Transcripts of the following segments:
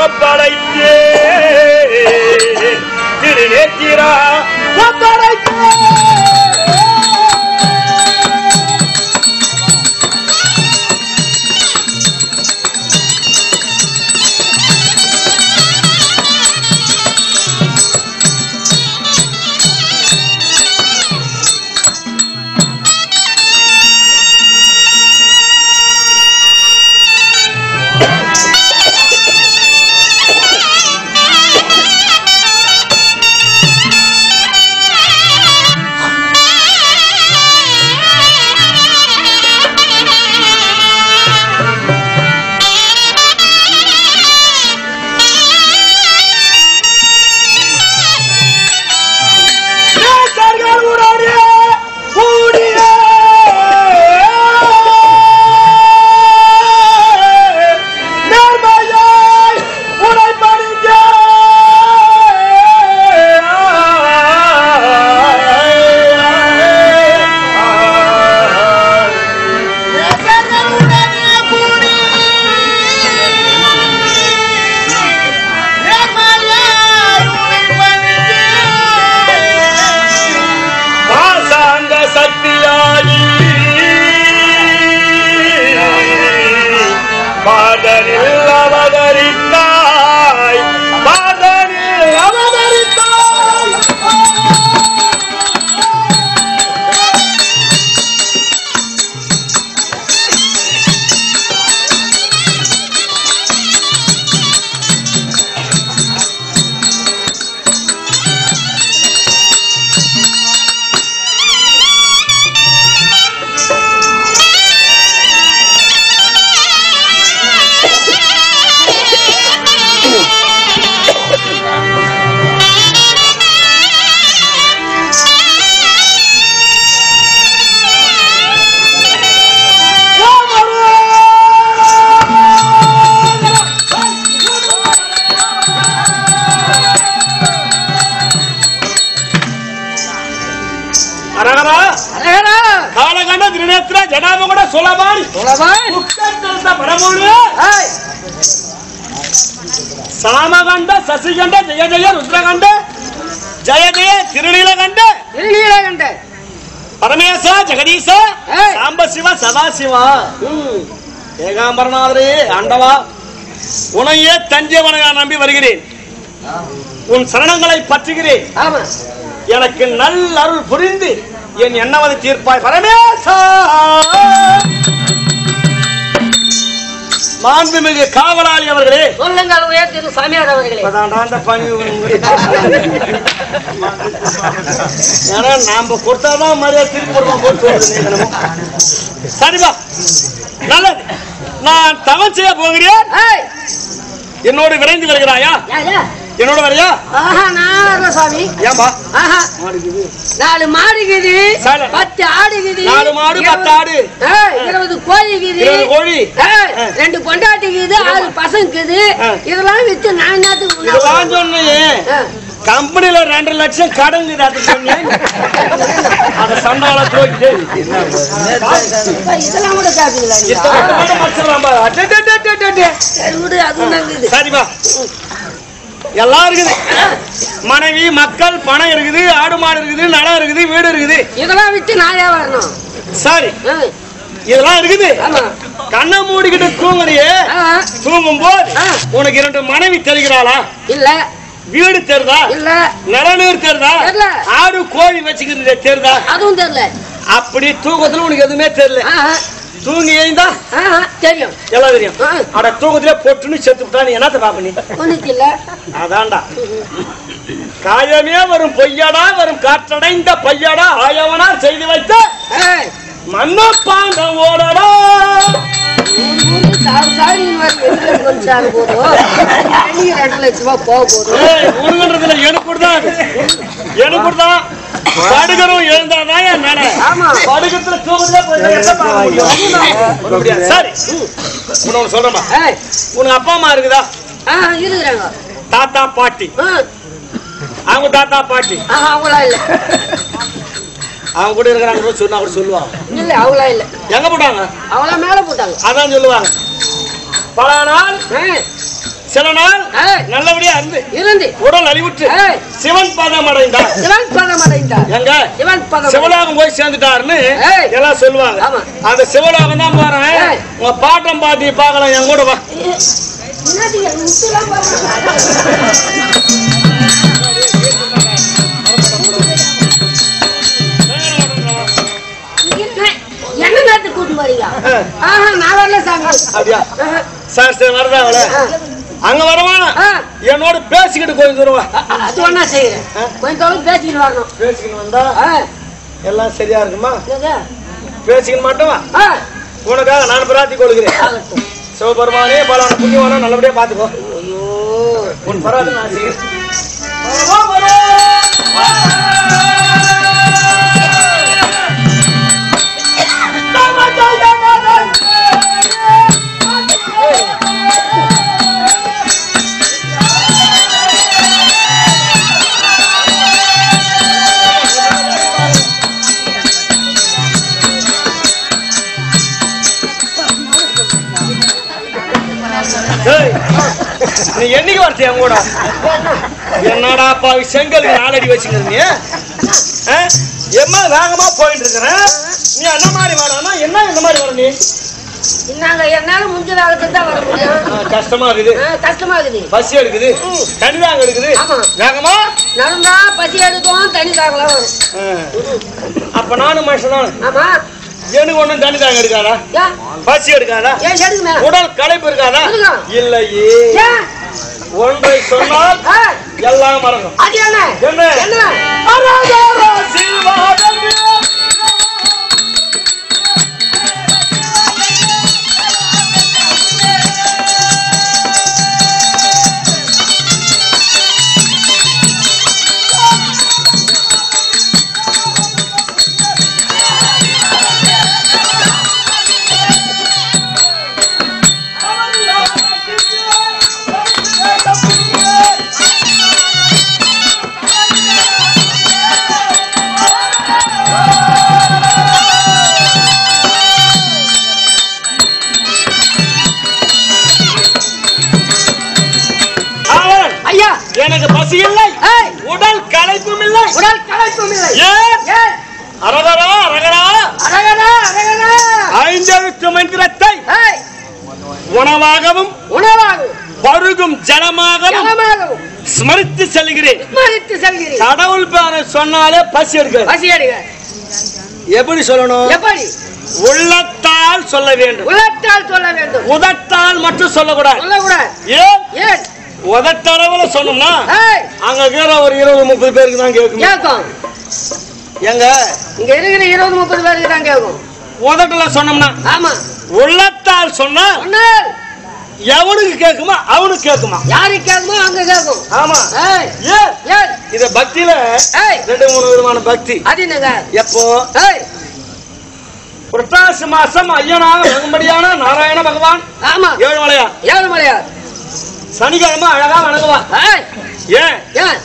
ஒப்படைத்தே திருநேத்திரா ஒப்படைத்தே நேசர்களுடைய கூடிய நேர்மையாய் உரைபடிக்க பாசாங்க சக்தியாகி பாதனில் அவதரித்தாய் பாதனில் அவதரித்தாய் அரகரா அழகரா காலகண்ட திருநேத்திர ஜடாம கூட சுலபாரி சுலபான் முக்தந்த பரமோடு ஏய் சாமகண்ட சசிகண்ட ஜெய ஜெய ருத்ரகண்ட ஜெய ஜெய திருநீலகண்ட திருநீல கண்ட பரமேச ஜெகதீச ஏய். சாம்ப சிவ சதாசிவா ஏகாம்பரநாதரே ஆண்டவா உனையே தஞ்சவனகா நம்பி வருகிறேன் உன் சரணங்களை பற்றுகிறேன் ஆமா எனக்கு நல்ல அருள் புரிந்து என் எண்ணவது தீர்ப்பாய் பரமேசா மாண்புமிகு காவலாளி அவர்களே சொல்லுங்கள் உயர் திரு சாமியார் அவர்களே இப்பதான்டா அந்த பணி உங்களுக்கு. ஏன்னா நாம கொடுத்தாதான் மரியாதை திருப்பி கொடுப்போம் போட்டு வருது நீ தினமும். சரிப்பா நல்லது நான் தவம் செய்ய போகிறேன் ஏய் என்னோடு விரைந்து வருகிறாயா யா யா என்னோட வரையா ஆஹா நான் வர்றேன் சாமி ஏன்பா ஆஹா நாலு மாடுகுது Silent. பத்து ஆடுகுது நாலு மாடு, பத்து ஆடு. ஏய், இருபது கோழிக்குது இருபது கோழி ஏய், ஆ. ரெண்டு பொண்டாட்டிக்குது ஆறு பசங்குது ஆ. இதெல்லாம் வித்து நான் என்னத்துக்கு இதெல்லாம் சொன்னியே ஆ. கம்பெனில ரெண்டு லட்சம் கடன் இருக்குது அது சொன்னேன் அத சண்டால தூக்கிட்டு இப்ப இதெல்லாம் கூட கேப்பீங்களா நீங்க? இத்தனை மட்டும் மறைச்சிடலாம் பாரு. அடே, டே, டே, டே, டே, டே. சரி விடு அதுவும் நாங்குது சரிப்பா எல்லாம் இருக்குது மனைவி மக்கள் பணம் இருக்குது ஆடு மாடு இருக்குது நிலம் இருக்குது வீடு இருக்குது இதெல்லாம் வித்து நாயா வரணும் சரி ஏய், இதெல்லாம் இருக்குது ஆமா கண்ணை மூடிக்கிட்டு தூங்குறியே ஆ, தூங்கும் போது ஆ. உனக்கு இரண்டு மனைவி தெரிகிறாளா இல்ல வீடு தெரிதா இல்ல நிலநீர் தெரிதா தெரியல. ஆடு கோழி வச்சுக்கிறது தெரிதா அதுவும் தெரியல அப்படி தூக்கத்துல உனக்கு எதுவுமே தெரியல ஆ, தூங்கி எழுந்தா ஆ, ஆ, தெரியும் எல்லாம் தெரியும் ஆ. அட தூக்கத்திலே பொட்டுன்னு செத்து விட்டா நீ என்னத்த பாப்ப நீ ஒண்ணுக்கு இல்ல அதான்டா காயமே வரும் பொய்யடா வரும் காற்றடைந்த பையடா ஆயவனா செய்து வைத்த ஏய், மன்னப்பாண்ட ஓடடா ஊரு ஊருக்கு சாவு சாவு நீ வர வெளியில கொஞ்சம் போதும் தண்ணி ரெண்டு லட்ச ரூபாய் போக போதும் ஏய், உருகுன்றதுல எனக்குதான் அது. எனக்குதான் படுகரும் எழுந்தாதான் என் மேல ஆமா. படுகத்துல தூக்கத்துல போய் என்ன பார்க்க முடியும்? முடியாது. சரி உன்னை ஒண்ணு சொல்றேம்மா ஏய், உனக்கு அப்பா அம்மா இருக்குதா ஆ, இருக்கிறாங்க தாத்தா பாட்டி ஆ, அவங்க தாத்தா பாட்டி ஆஹா, அவங்களா இல்ல அவங்க கூட இருக்கிறாங்க சொன்னா கூட சொல்லுவாங்க இல்ல அவங்களா இல்ல எங்க போட்டாங்க அவங்களா மேல போட்டாங்க அதான் சொல்லுவாங்க பல நாள் ஏய், சில நாள் ஏய். நல்லபடியா இருந்து இருந்து உடல் அழிவுற்று ஏய். சிவன் பதம் அடைந்தார் சிவன் பதம் அடைந்தார் எங்க சிவன் பதம் சிவலோகம் போய் சேர்ந்துட்டாருன்னு ஏய். எல்லாம் சொல்லுவாங்க ஆமா. அந்த சிவலோகம் தான் போறேன் ஏய். உங்க பாட்டம் பாட்டி பார்க்கலாம் என் கூட வா என்னது, முத்துலாம் பாருங்க. என்ன நேரத்து கூட்டு போறீங்க ஏய். ஆஹா நான் வரல சாமி அப்படியா ஆஹா. சார் சரி வரதா அவள ஆ. அங்க வரவானா ஆ. என்னோட பேசிக்கிட்டு கொஞ்சம் தூரம் வா அ- அது ஒண்ணா செய்யறேன் ஆ. கொஞ்சம் தொலைவு பேசிக்கிட்டு வரணும் பேசிக்கிட்டு வந்தா ஆ, எல்லாம் சரியா இருக்குமா என்னது? பேசிக்கிட்டு மட்டும் வா ஆ, உனக்காக நான் பிரார்த்தி கொள்கிறேன் ஆகட்டும். சிவபெருமானே பல புண்ணியவானா நல்லபடியா பாத்துக்கோ ஐயோ உன் பராது நான் செய்கிறேன் ஏய், நீ என்னைக்கு வரட்டியா என் கூட என்னடா பாவி செங்கலுக்கு நாலடி வச்சுக்கிறது நீ ஆ? எம்மா வேகமா போயிட்டு இருக்கிறேன் நீ என்ன மாதிரி வரனா என்ன இந்த மாதிரி வர நீ நாங்க என்னால முடிஞ்ச வேகத்துக்கு தான் வர முடியும் ஆ, கஷ்டமா இருக்குது ஆ, கஷ்டமா இருக்குது பசி எடுக்குது தண்ணி தாங்க எடுக்குது ஆமா. வேகமா நடந்தா பசி எடுக்கும் தண்ணி தாகலாம் வரும் ஆ. அப்ப நானும் மனுஷன் தான் ஆமா எனக்கு ஒண்ணும் தண்ணி தாங்க எடுக்காதா ஏன் பசி எடுக்காதா ஏன் எடுக்குமே உடல் களைப்பு இருக்காதா இருக்கும். இல்லையே ஏன் ஒன்றை சொன்னால் ஆ, எல்லாம் மறக்கும் அது என்ன என்ன என்ன அரகர சிவாதமே. அவன் ஐயா எனக்கு பசி இல்லை ஏய் உடல் களைப்பும் இல்லை உடல் களைப்பும் இல்லை ஏன் ஏன் அரகரா அரகரா அரகடா அரகடா ஐந்தெழுத்து மந்திரத்தை ஏய் உணவாகவும் உணவாகும் பருகும் ஜலமாகவும் ஜலமாகவும் ஸ்மரித்து செல்கிறேன் ஸ்மரித்து செல்கிறேன் கடவுள் பேரை சொன்னாலே பசி எடுக்க பசி எடுங்க எப்படி சொல்லணும் எப்படி உள்ளத்தால் சொல்ல வேண்டும் உலகத்தால் சொல்ல வேண்டும் உதட்டால் மட்டும் சொல்லக்கூடாது சொல்லக்கூடாது ஏன் ஏன் உதட்டளவுல சொன்னோம்னா ஏய் அங்க இருக்கிற ஒரு இருபது முப்பது பேருக்கு தான் கேட்கும் கேட்கும் எங்க இங்க இருக்கிற இருபது முப்பது பேருக்கு தான் கேட்கும் உதட்டுல சொன்னோம்னா ஆமா உள்ளத்தால் சொன்னா சொன்னால் எவனுக்கு கேட்குமா அவனுக்கு கேட்குமா யாருக்கு கேட்குமோ அங்க கேட்கும் ஆமா ஏய் ஏன் ஏய் இத பக்தியில ஏய் ரெண்டு மூணு விதமான பக்தி அது என்னங்க எப்போ ஏய் புரட்டாசி மாசம் ஐயனாக வெகும்படியான நாராயண பகவான் ஆமா ஏழுமலையா ஏழு மலையா சனிக்கிழமை அழகா வணங்குவான் ஏய் ஏன் ஏன்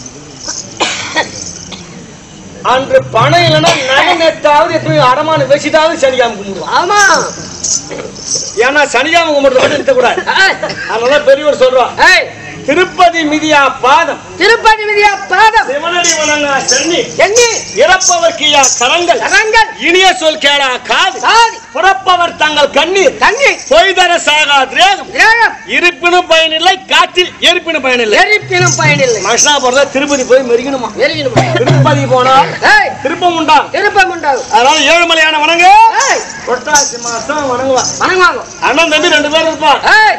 அன்று பணம் இல்லைன்னா நகை நெட்டாவது எப்படி அடமான வச்சுட்டாவது சனிக்கிழமை கும்பிடுவான் ஆமா ஏன்னா சனிக்கிழமை கும்பிடுறது மட்டும் நிறுத்தக்கூடாது ஏய் அதனால பெரியவர் சொல்றான் ஏய் திருப்பதி மிதியா பாதம் திருப்பதி விதியா பாதம் சிவனடி வணங்கா சென்னி எண்ணி இறப்பவர்க்கியா கரங்கள் கரங்கள் இனிய சொல் கேளா காது சாதி புறப்பவர் தங்கள் கண்ணீர் தண்ணி பொய்தர சாகா திரேகம் திரேகம் இருப்பினும் பயனில்லை காற்றில் எரிப்பினும் பயனில்லை எரிப்பினும் பயனில்லை மனுஷனா போறதா திருப்பதி போய் மெருகணுமா எரிக்கணுமா திருப்பதி போனா ஏய் திருப்பம் உண்டா திருப்பம் உண்டாகும் அதனால ஏழுமலையான வணங்க ஏய் புரட்டாசி மாசம் வணங்குவான் வணங்குவாங்க அண்ணன் தம்பி ரெண்டு பேரும் இருப்பான் ஏய்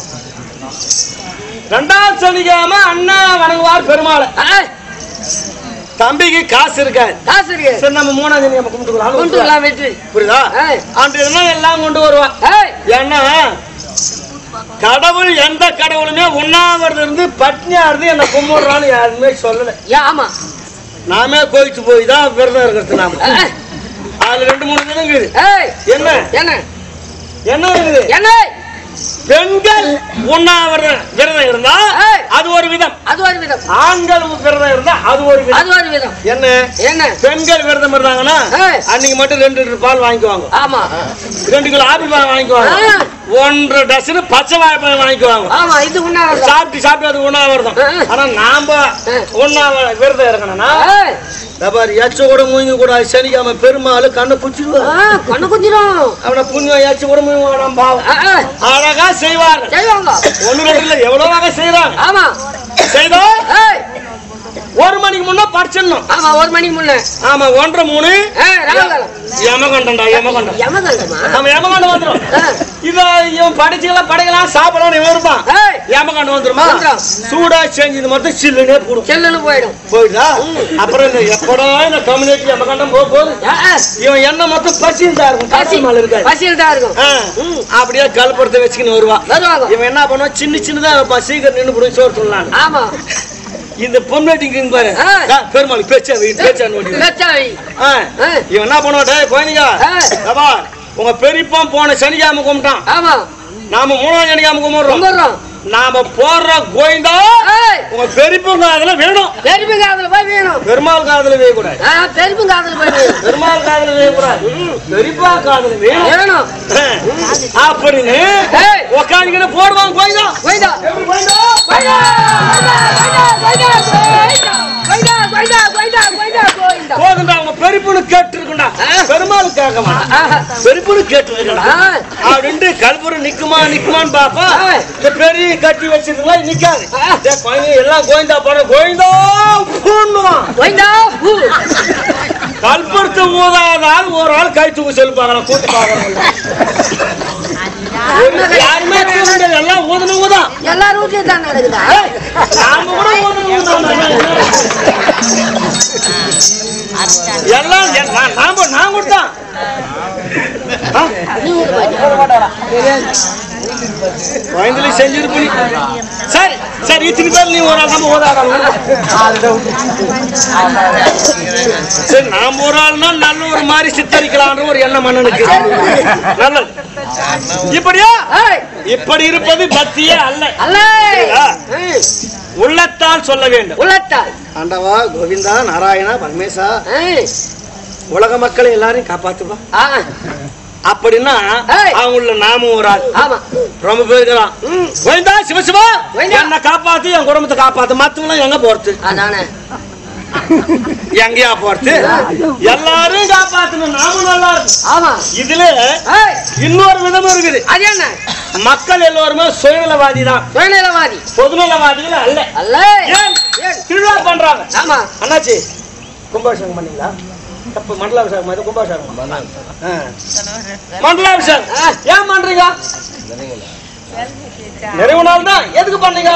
ரெண்டாவது சனிக்கிழமை அண்ணா வணங்குவார் பெருமாளை ஏய் தம்பிக்கு காசு இருக்காது காசு இருக்கு சரி நம்ம மூணாவது சனி நம்ம கும்பிட்டுக்கலாம் குண்டுலாம் வெற்றி புரியுதா ஏய் அன்று இதெல்லாம் எல்லாம் கொண்டு வருவான் ஏய் ஏன்னா கடவுள் எந்த கடவுளுமே உண்ணாவிரதம் இருந்து பட்னியா இருந்து என்ன கும்பிடுறான்னு யாருமே சொல்லல ஏன் ஆமா நாமே கோயிச்சு போய் தான் விரதம் இருக்கிறது நாம ஏய், அதுல ரெண்டு மூணு விதம் இருக்குது ஏய் என்ன என்ன என்ன இருக்குது என்ன பெண்கள் உண்ணாவிரதம் விரதம் இருந்தா ஏய். அது ஒரு விதம் அது ஒரு விதம் ஆண்கள் விரதம் இருந்தா அது ஒரு விதம் அது ஒரு விதம் என்ன என்ன பெண்கள் விரதம் இருந்தாங்கன்னா ஏய். அன்னைக்கு மட்டும் ரெண்டு லிட்டர் பால் வாங்கிக்குவாங்க ஆமா ரெண்டு கிலோ ஆப்பிள் பழம் வாங்கிக்குவாங்க ஆ. ஒன்றரை டசன் பச்சை வாழைப்பழம் வாங்கிக்குவாங்க ஆமா இது உண்ணாவிரதம் சாப்பிட்டு சாப்பிட்டு அது உண்ணாவிரதம் ஆ. ஆனா நாம ஆ. உண்ணாவ விரதம் இருக்கணும்னா ஏய், பாரு எச்ச கூட மூங்க கூட சனிக்காம பெருமாள் கண்ணை குச்சிடுவார் ஆ, கண்ணு குஞ்சிரும் அவனை புண்ணியம் எச்ச கூட மூங்க வேணாம் பாவம் ஆ, ஆ, அழகா செய்வாங்க செய்வாங்க ஒண்ணு ரெண்டு இல்ல எவ்வளவு வகை செய்யறாங்க ஆமா செய்தோ ஏய், ஒரு மணிக்கு முன்ன பறிச்சிடணும் ஆமா ஒரு மணிக்கு முன்ன ஆமா ஒன்றரை மூணு ஏய், ராகுகாலம் யமகண்டம்டா யமகண்டம் யமகண்டமா நம்ம யமகண்டம் வந்துடும் ஆ, இத இவன் படிச்சுக்கலாம் படைக்கலாம் சாப்பிடலாம் இவன் இருப்பான் ஏய், யமகண்டம் வந்துருமா வந்துரும். சூடா செஞ்சது மட்டும் சில்லுனே போடும் செல்லுன்னு போயிடும் போயிடுதா அப்புறம் இந்த எப்படா இந்த கம்யூனிட்டி யமகண்டம் போக போகுது ஆ, ஆ, இவன் என்ன மொத்தம் பசிந்தா இருக்கும் பசி பசி மேல இருக்காது பசியில் தான் இருக்கும் ஆ, அப்படியே கல்புரத்தை வச்சுக்கின்னு வருவான் வருவாங்க இவன் என்ன பண்ணுவான் சின்ன சின்னதா வைப்பான் சீக்கிரம் நின்று போய் சோறு சொல்லலாம் ஆமா இந்த பொம்னாட்டிங்க பாரு ஆ. ஆ, பெருமாள் பேச்சா வை, பேச்சா நோண்டி வை. லட்சாவி ஆ, ஆ, இவன் என்ன பண்ணுவான் டேய் குழந்தைங்க ஆ. அப்பா உங்க பெரியப்பா போன சனிக்கிழமை கும்பிட்டான் ஆமா நாம மூணாம் சனிக்கிழமை கும்பிடுறோம் கும்பிடுறோம் நாம போடுற கோயந்தா ஏய், உங்க பெரியப்பங்க அதுல வேணும் பெருப்பு காதல போய் வேணும் பெருமாள் காதுல வேயக்கூடாது ஆ, பெருப்பு காதல போய் வேணும் பெருமாள் காதுல வேயக்கூடாது பெரியப்பா காதுல வேணும் வேணும் ஆ, அப்படின்னு ஏய். உக்காந்துக்கிட்டு போடுவான் கோயந்தா போய்தா எப்படி கோயந்தா போய்தா போய்தா போய்தா போய்தா போய்தா போய்தா போய்தா போய்தா போதுண்டா அவங்க பெரியப்புன்னு கேட்டு இருக்குண்டா பெருமாள் கேட்க மாட்டான் ஆஹா. பெரியப்புன்னு கேட்டு இருக்கடா ஆ. அப்படின்ட்டு கல்புரம் நிக்குமா நிக்குமான்னு பாப்பா ஆ. இந்த பெரிய கட்டி வச்சிருந்தா நிக்காது ஆ. டேய், குழந்தைங்க எல்லாம் கோயந்தா போற கோயந்தா பூன்னுவான் போய்தா பூ கல்புரத்து ஊதாத ஆள் ஒரு ஆள் கை தூக்க சொல்லுப்பாங்க கூட்டு பாக்குறவங்க யாருமே தூக்க முடியாது எல்லாம் ஊதுன ஊதான் எல்லாரும் வீட்லயும் தான் நடக்குதா ஏய், நாம கூட ஊதுன ஊதான் எல்லாம் எ- நான் நாம நான் கொடுத்தான் ஆ? குழந்தைல செஞ்சிருப்பி சரி சரி இத்தனை பேர் நீ ஒரு ஆள் நம்ம ஒரு ஆள் சரி நாம ஒரு ஆள்னா நல்ல ஒரு மாதிரி சித்தரிக்கலான்ற ஒரு எண்ணம் மன்னனுக்கு நல்லது இப்படியா ஏய் இப்படி இருப்பது பக்தியே அல்ல அல்லே ஆ. ம், உள்ளத்தால் சொல்ல வேண்டும் உள்ளத்தால் ஆண்டவா கோவிந்தா நாராயணா பரமேசா ஏய், உலக மக்களை எல்லாரையும் காப்பாத்துவா ஆ, அப்படின்னா ஏய். அவங்கள நாமும் ஒரு ஆள் ஆமா ரொம்ப பேர் இருக்கிறான் ம், கோவிந்தா சிவசிவா கோவிந்தா. என்ன காப்பாத்து என் குடும்பத்தை காப்பாத்து மத்தவங்க எங்க போறது அதானே எங்கயா போறது எல்லாரும் காப்பாத்தணும் நாமும் நல்லா இருக்கும் ஆமா இதுல ஏய் இன்னொரு விதம் இருக்குது அது என்ன மக்கள் எல்லோருமே சுயநலவாதி தான் சுயநலவாதி பொதுநலவாதிகள் அல்ல அல்ல ஏன் ஏன்? திருவிழா பண்றாங்க ஆமா அண்ணாச்சி கும்பாபிஷேகம் பண்ணீங்களா தப்பு மண்டலாபிஷேகம் மாதிரி கும்பாபிஷேகம் ஆ. மண்டலாபிஷேகம் ஆ. ஏன் பண்றீங்க நிறைவு நாள் தான் எதுக்கு பண்ணீங்க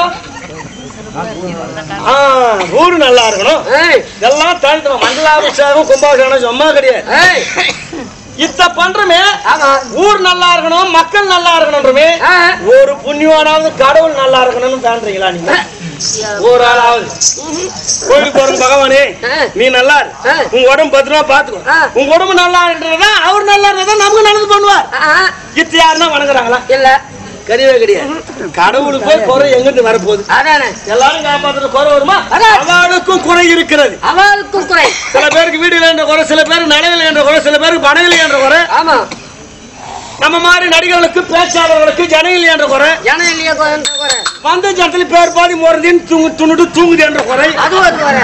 ஆ, ஊரு நல்லா இருக்கணும் ஏய் இதெல்லாம் தனித்தோம் மண்டலாபிஷேகம் கும்பாபிஷேகம் சும்மா கிடையாது ஏய் இத்த பண்றமே ஆமா ஊர் நல்லா இருக்கணும் மக்கள் நல்லா இருக்கணும்ன்றமே ஆ, ஒரு புண்ணியவானாவது கடவுள் நல்லா இருக்கணும்னு தாண்டுறீங்களா நீங்க ஒரு ஆளாவது கோயிலுக்கு போறது பகவானே ஆ. நீ நல்லா இரு. ஆ. உங்க உடம்பு பத்திரமா பாத்துக்கோ ஆ. உங்க உடம்பு நல்லா இருந்ததா அவர் நல்லா இருந்ததா நமக்கு நல்லது பண்ணுவார் ஆ, இத்து யாருன்னா வணங்குறாங்களா இல்ல கிடையவே கிடையாது கடவுளுக்கு போய் குறை எங்கிட்டு வரப்போகுது அதானே எல்லாரும் காப்பாத்துற குறை வருமா வராது. அவளுக்கும் குறை இருக்கிறது அவளுக்கும் குறை சில பேருக்கு வீடு இல்லை என்ற குறை சில பேருக்கு நடையில் என்ற குறை சில பேருக்கு பணம் இல்லை என்ற குறை ஆமா நம்ம மாதிரி நடிகர்களுக்கு பேச்சாளர்களுக்கு ஜனையில் என்ற குறை ஜனம் இல்லையா குறைன்ற குறை வந்த ஜனத்துல பேர் பாதி முறந்தின்னு தூங்கு துண்ணுட்டு தூங்குது என்ற குறை அது ஒரு குறை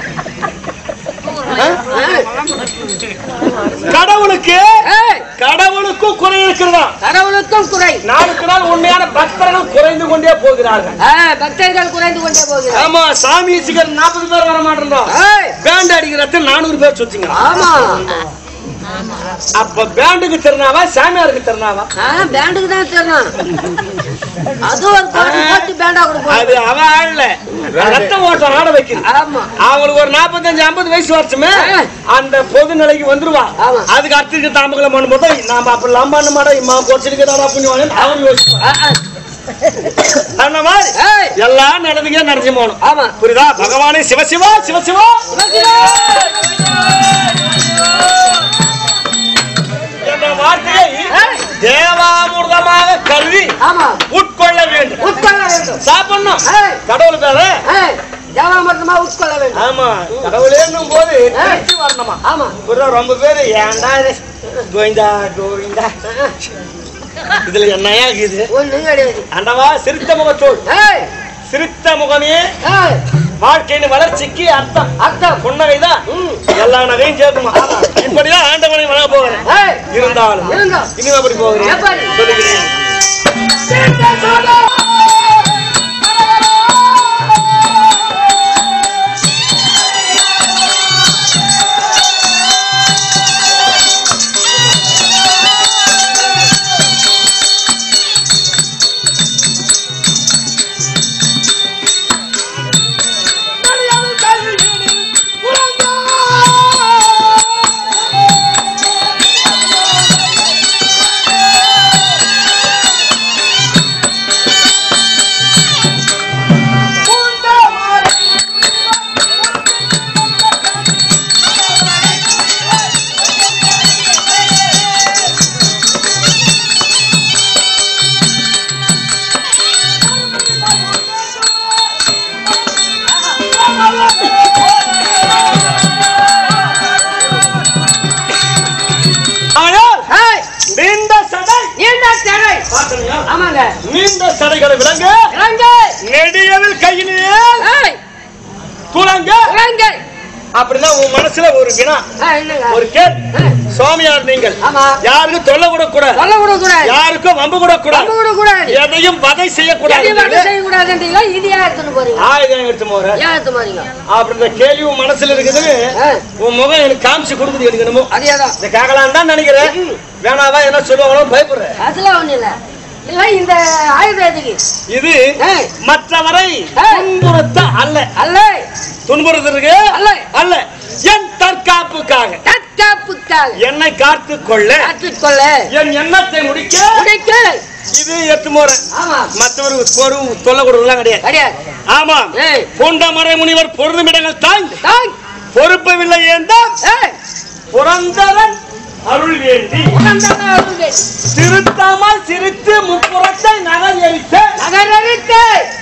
ஆ? கடவுளுக்கு ஏய் கடவுளுக்கும் குறை இருக்கிறதா கடவுளுக்கும் குறை நாளுக்கு நாள் உண்மையான பக்தர்கள் குறைந்து கொண்டே போகிறார்கள் ஆ, பக்தர்கள் குறைந்து கொண்டே போகிறார் ஆமா சாமி சிகர் நாற்பது பேர் வர மாட்டோம் ஏய் பேண்ட் அடிக்கிறத நானூறு பேர் சுத்திங்க ஆமா அப்ப பேண்டுக்கு திருநாவா சாமியாருக்கு திருநாவா ஆ பேண்டுக்கு தான் தெரியணும் அது ஒரு பாட்டு போட்டு பேண்டா கொடுப்போம் அது அவ ஆடல ரத்த ஓட்டம் ஆட வைக்குது ஆமா அவங்களுக்கு ஒரு நாற்பத்தஞ்சு ஐம்பது வயசு வருஷமே ஆ. அந்த பொது நிலைக்கு வந்துருவா ஆமா. அதுக்கு அடுத்து தாமக்கலம் பண்ணும் போது நாம அப்படிலாம் பண்ண மாட்டோம் இம்மா குறைச்சிருக்கிறா புண்ணியவாங்க அவன் யோசிப்பான் ஆ, ஆ. அந்த மாதிரி ஏய் எல்லாம் நடந்துக்கே நடந்து போகணும் ஆமா புரியுதா பகவானே சிவசிவா சிவசிவா என்ற வார்த்தையை ஏய், தேவாமிர்தமாக கருதி ஆமா உட்கொள்ள வேண்டும் உட்கொள்ள வேண்டும் சாப்பிடணும் ஏய். கடவுள் பேரு ஏய், ஜாமாமரத்தமா உட்கொள்ள வேண்டும் ஆமா கடவுளேன்னும் போது திருச்சி வரணுமா ஆமா ஒரு ரொம்ப பேரு ஏன்டா இது கோவிந்தா கோவிந்தா இதுல என்னையா இருக்குது ஒண்ணும் கிடையாது ஆண்டவா சிரித்த முகத்தோள் ஏய் சிரித்த முகமே ஏய் வாழ்க்கையின் வளர்ச்சிக்கு அர்த்தம் அர்த்தம் புன்னகைதான் எல்லா நகையும் சேர்க்குமா இப்படிதான் ஆண்டவனை வணங்க போகிறேன் ஏய் இருந்தாலும் இருங்க இனிமே அப்படி போகிறேன் எப்படி? சொல்லுகிறேன் ஆனால் ஏய் நீண்ட சடை நீண்ட தடை பார்த்தீங்களா? ஆமாங்க நீண்ட சடைகளை விளங்க இறங்க நெடியவில் கையிலே ஏய் துளங்க இறங்க அப்படின்னா உன் மனசுல ஒரு வினா ஏய் என்னங்க ஒரு கேள் ஏய், சுவாமியார் நீங்கள் ஆமா யாருக்கும் தொல்லை கொடுக்கூடாது சொல்ல கூட கூடாது யாருக்கும் வம்பு கொடுக்கூடாது நம்ம கூட கூடாது எதையும் வதை செய்யக்கூடாது எதையும் மட்டும் செய்யக்கூடாதுன்றீங்களா இது ஏன் எடுத்துன்னு போறீங்க ஆயுதம் எடுத்து போற ஏன் எடுத்து போறீங்க அப்படின்ற கேள்வி உன் மனசுல இருக்குதுன்னு ஏய், உன் முகம் எனக்கு காமிச்சு கொடுக்குது எனக்கு என்னமோ அதேதான் இந்த கேட்கலாம் தான் நினைக்கிறேன் வேணாவா என்ன சொல்லுவாங்களோ பயப்படுறேன் அதெல்லாம் ஒண்ணு இல்ல இல்ல இந்த ஆயுதம் எதுக்கு இது ஏய், மற்றவரை ஏய். துன்புறுத்த அல்ல அல்ல துன்புறுத்தருக்கு அல்ல அல்ல என் தற்காப்புக்காக தற்காப்புக்காக என்னை காத்து கொள்ள கற்றுக்கொள்ள என் எண்ணத்தை முடிக்க உடைக்க இது எட்டு முறை ஆமா மற்றவருக்கு ஒரு தொல்லை கொடுக்கலாம் கிடையாது கிடையாது ஆமா ஏய் பூண்டமறை முனிவர் பொருந்துமிடங்கள் தாங்க தாய் பொறுப்பவில்லை என்றால் ஏய் புரந்தரன் அருள் வேண்டி உணர்ந்தான அருள்கள். திருத்தாமல் சிரித்து முப்புறத்தை நகர் எரித்த நகரறித்து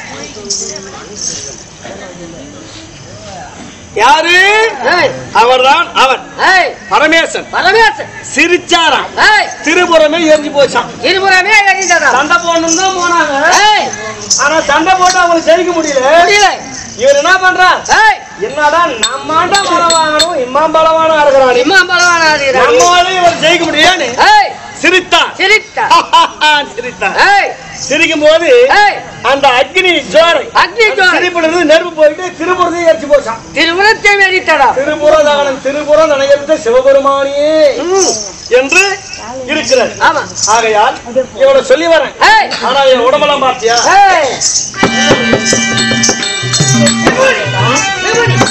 யாரு ஏய் அவர்தான் அவன் ஏய் பரமேசன் பரமேசன் சிரிச்சாராம் ஏய் திருபுறமே எரிஞ்சு போச்சான் இருபுறமே எரிந்ததா சண்டை போடணும் தான் போனாங்க ஏய் ஆனா சண்டை போட்டு அவங்களுக்கு ஜெயிக்க முடியல முடியல இவர் என்ன பண்றான் ஏய் என்னடா நம்மாண்ட பலம் வாங்கணும் இம்மாம் பலவான இருக்கிறான் இம்மா பலவான நம்மளால இவர் ஜெயிக்க முடியான்னு ஏய் சிரித்தான் சிரித்தா சிரித்தான் ஏய் சிரிக்கும் போது ஏய் அந்த அக்னி ஜோரை அக்னி ஜோலை சிரிப்புல இருந்து நெருப்பு போயிட்டு திருப்புறத்தையும் எரிச்சு போச்சான் திருவுணத்தை எரித்தடா திருப்புறதானம் திருப்புறம் நினைக்கிறது சிவபெருமானியே ம். என்று இருக்கிறது ஆமா ஆகையால் இவனை சொல்லி வரேன் ஏய் ஆனா என் உடம்பெல்லாம் பாத்தியா ஏய் விபூதி.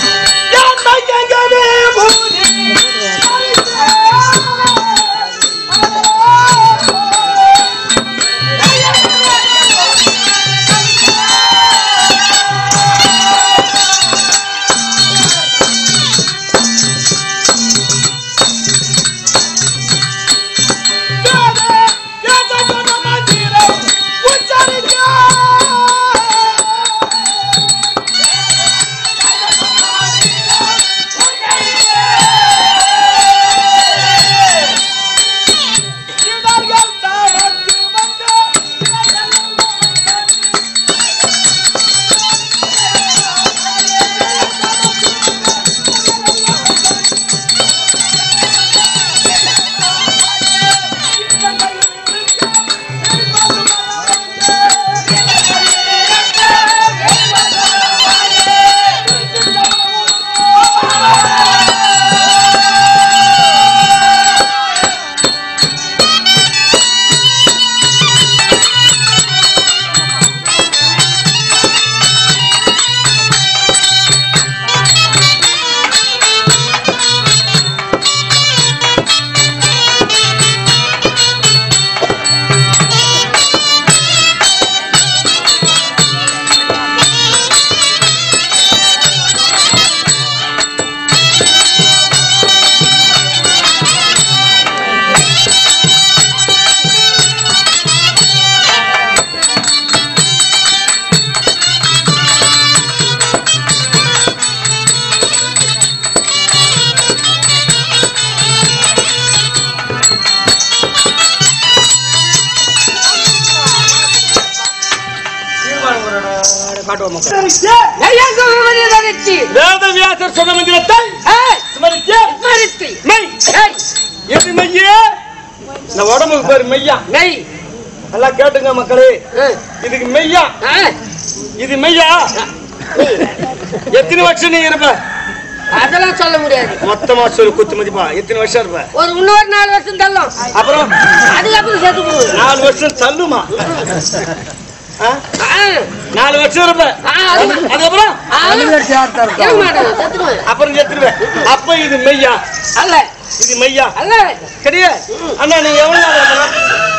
காட்டுவோம் மக்கள் நையாங்க விமரித்தி வேத வியாசர் சொன்ன மந்திரத்தை ஏய் ஸ்மரித்து விமரித்தி மெய் ஏய் எது மெய்யே இந்த உடம்புக்கு பேரு மெய்யா நெய் நல்லா கேட்டுங்க மக்களே ஏய் இதுக்கு மெய்யா ஏய் இது மெய்யா எத்தனை வருஷம் நீ இருப்ப அதெல்லாம் சொல்ல முடியாது மொத்தமா சொல்லு குத்து மதிப்பா எத்தனை வருஷம் இருப்ப ஒரு இன்னொரு நாலு வருஷம் தள்ளும் அப்புறம் அதுக்கப்புறம் செத்து போகும் நாலு வருஷம் தள்ளுமா ஆ? ஆ, நாலு வருஷம் இருப்ப ஆ, அது- அதுக்கப்புறம் ஆ, இருக்க மாட்டேன் செத்துருவேன் அப்புறம் செத்துருவேன் அப்ப இது மெய்யா அல்ல இது மெய்யா அல்ல கிடையாது அண்ணா நீங்க எவ்வளவு நாள் இருக்கலாம்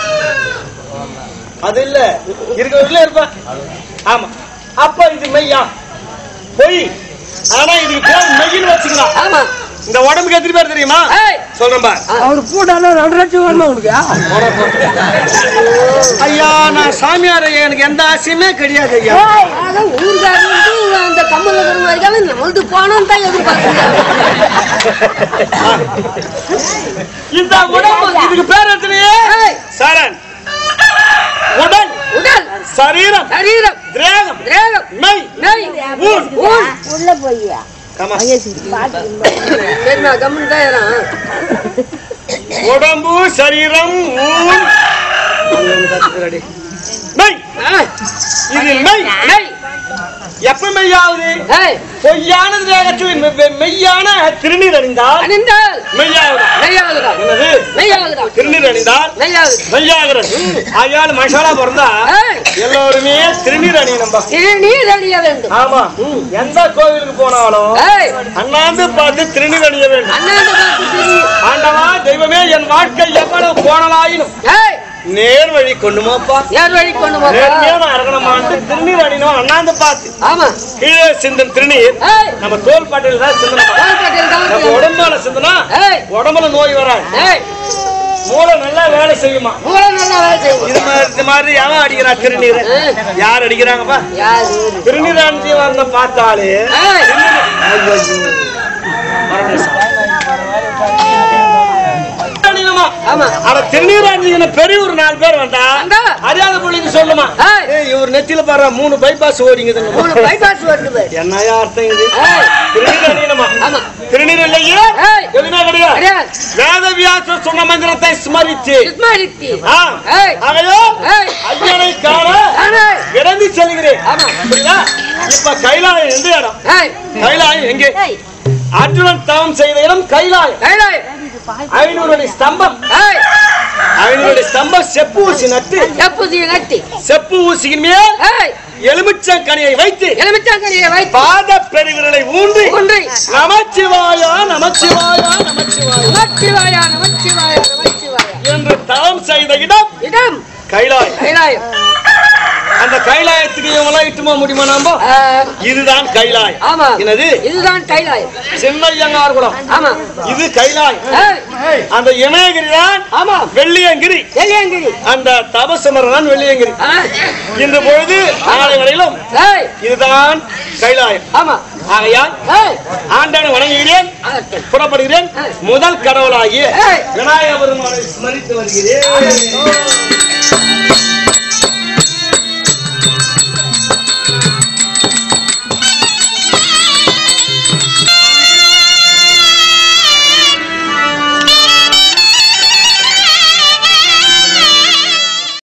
அது இல்ல இருக்க வீட்டுல இருப்ப ஆமா அப்ப இது மெய்யா பொய் ஆனா இதுக்கு பேர் மெய்யின்னு வச்சுக்கலாம் ஆமா இந்த உடம்புக்கு எத்தனை பேர் தெரியுமா ஏய் சொல்றேன் பார் அவரு கூட்டாலும் ரெண்டு லட்சம் வேணுமா உனக்கு ஐயா நான் சாமியார் ஐயா எனக்கு எந்த ஆசையுமே கிடையாது ஐயா அதான் ஊர்காரனுக்கு அந்த கம்மல்ல இருக்கிற வரைக்கும் நம்மளுக்கு போனோம் தான் எதிர்பார்க்கிறேன் இந்த உடம்பு இதுக்கு பேர் எத்தனையே ஏய், சரண் உடல் உடல் சரீரம் சரீரம் திரேகம் தேகம் மெய் நெய் ஊன் ஊன் உள்ள போய்யா ஆமா சரிண்ணா கம்மன் தான் ஏறான் உடம்பு சரீரம் ஊன் மெய் இது மெய் நெய் எப்ப மெய்யாவது ஏய் பொய்யான திரேகத்தில் மெ- மெ- மெய்யான திருநீர் அணிந்தால் அணிந்தால் மெய்யாவது நெய்யாவதுதான் என்னது நெய்யாவதுதான் திருநீர் அணிந்தால் நெய்யாவது மெய்யாகிறது ஆகையால் மனுஷாலா பிறந்தா ஏய் எல்லோருமே திருநீர் அணியணும்பா திருநீர் அணிய வேண்டும் ஆமா எந்த கோவிலுக்கு போனாலும் ஏய் அண்ணாந்து பார்த்து திருநீர் அணிய வேண்டும் அண்ணாண்ட பார்த்து திருநீர் ஆண்டவா தெய்வமே என் வாழ்க்கை எவ்வளவு கோணலாயினும் ஏய் நேர் வழி கொண்டுமோப்பா யார் வழி கொண்டு போறா நேர்மையான அரகணமாண்டு திருநீர் அணினோம் அண்ணாந்து பார்த்து ஆமா கீழே சிந்தும் திருநீர் ஏய் நம்ம தோல் பாட்டில் தான் சிந்தனம் தோள்பட்டையில் தான் நம்ம உடம்பால சிந்தனா ஏய் உடம்புல நோய் வராது ஏய் மூளை நல்லா வேலை செய்யுமா மூளை நல்லா வேலை செய்யும் இது மாதிரி இந்த மாதிரி எவன் அடிக்கிறா திருநீர் ஏய். யார் அடிக்கிறாங்கப்பா யாரு திருநீர் அணிஞ்சு வந்த பார்த்தாலே ஏய் அணியணுமா? ஆமா ஆனா திருநீர் அணிஞ்சின பெரிய ஒரு நாலு பேர் வந்தா வந்தா? அறியாத பிள்ளைங்க சொல்லுமா ஏய். ஏய், இவர் நெத்தியில பாரு மூணு பைபாஸ் ஓடிங்குதுன்னு மூணு பைபாஸ் வருது பாரு. என்னையா அர்த்தம் இது ஏய் திருநீர் அணியணுமா ஆமா திருநீர் இல்லையே ஏய். எதுனா கிடையாது கிடையாது. வேத வியாசர் சொன்ன மந்திரத்தை ஸ்மரித்து இஸ்மாரித்தி ஆ, ஏய். ஆகையோ ஏய் ஐயனை காண ஆனா இறங்கி செல்கிறேன் ஆமா. புரியுதா? இப்ப கைலாயம் எந்த இடம் ஏய் கைலாயம் எங்கே அர்ஜுனன் தவம் செய்த இடம் கைலாயம் கைலாய் ஐநூறு அடி ஸ்தம்பம் ஏய் ஐநூறு அடி ஸ்தம்பம் செப்பு ஊசி நட்டு எப்போது நட்டி செப்பு ஊசியின் மேல் ஏய் எலுமிச்சம் கனியை வைத்து எலுமிச்சாங்கனியை வைத்து பாத பெருவிரலை ஊன்றி ஒன்றை நமச்சிவாயா நமச்சிவாயா நமச்சிவாயா நமச்சிவாயா நமச்சிவாயா நமச்சிவாயா என்று தவம் செய்த இடம் இடம் கைலாயம் கைலாயம் அந்த கைலாயத்துக்கு இவங்களாம் இட்டு போக முடியுமா நாம ஆ, இதுதான் கைலாயம் ஆமா என்னது இதுதான் கைலாயம் சின்னையங்கார் குளம் ஆமா இது கைலாயம் ஏய் அந்த இமயகிரி தான் ஆமா வெள்ளியங்கிரி எலியங்கிரி அந்த தபசுமரம் தான் வெள்ளியங்கிரி ஆ, இந்த பொழுது நாளை வரையிலும் ஏய் இதுதான் கைலாயம் ஆமா ஆகையால் ஏய் ஆண்டனை வணங்குகிறேன் ஆகட்டும். புறப்படுகிறேன் முதல் கடவுளாகிய ஏய். விநாயகபெருமானை ஸ்மரித்து வருகிறேன்